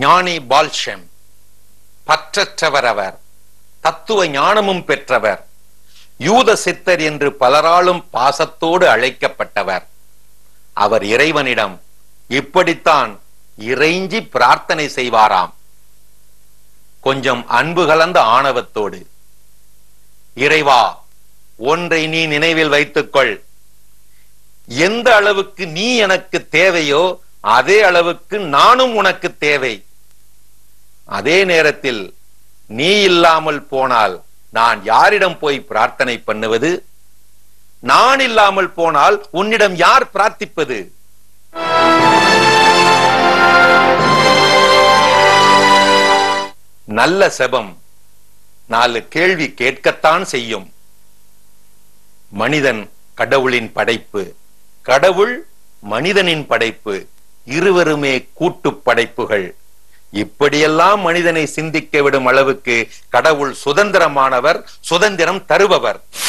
ஞானி பால்ஷெம் பற்றற்றவர் அவர் தத்துவ ஞானமும் பெற்றவர் யூத சித்தர் என்று பலராலும் பாசத்தோடு அழைக்கப்பட்டவர் அவர் இறைவனிடம் இப்படித்தான் இறைஞ்சி பிரார்த்தனை செய்வாராம் கொஞ்சம் அன்பு கலந்த ஆணவத்தோடு இறைவா ஒன்றை நீ நினைவில் வைத்துக்கொள் எந்த அளவுக்கு நீ எனக்கு தேவையோ அதே அளவுக்கு நானும் உனக்கு தேவை அதே நேரத்தில் நீ இல்லாமல் போனால் நான் யாரிடம் போய் பிரார்த்தனை பண்ணுவது நான் இல்லாமல் போனால் உன்னிடம் யார் பிரார்த்திப்பது நல்ல செபம் நாலு கேள்வி கேட்கத்தான் செய்யும் மனிதன் கடவுளின் படைப்பு கடவுள் மனிதனின் படைப்பு இருவருமே கூட்டு படைப்புகள் இப்படியெல்லாம் மனிதனை சிந்திக்க விடும் அளவுக்கு கடவுள் சுதந்திரமானவர் சுதந்திரம் தருபவர்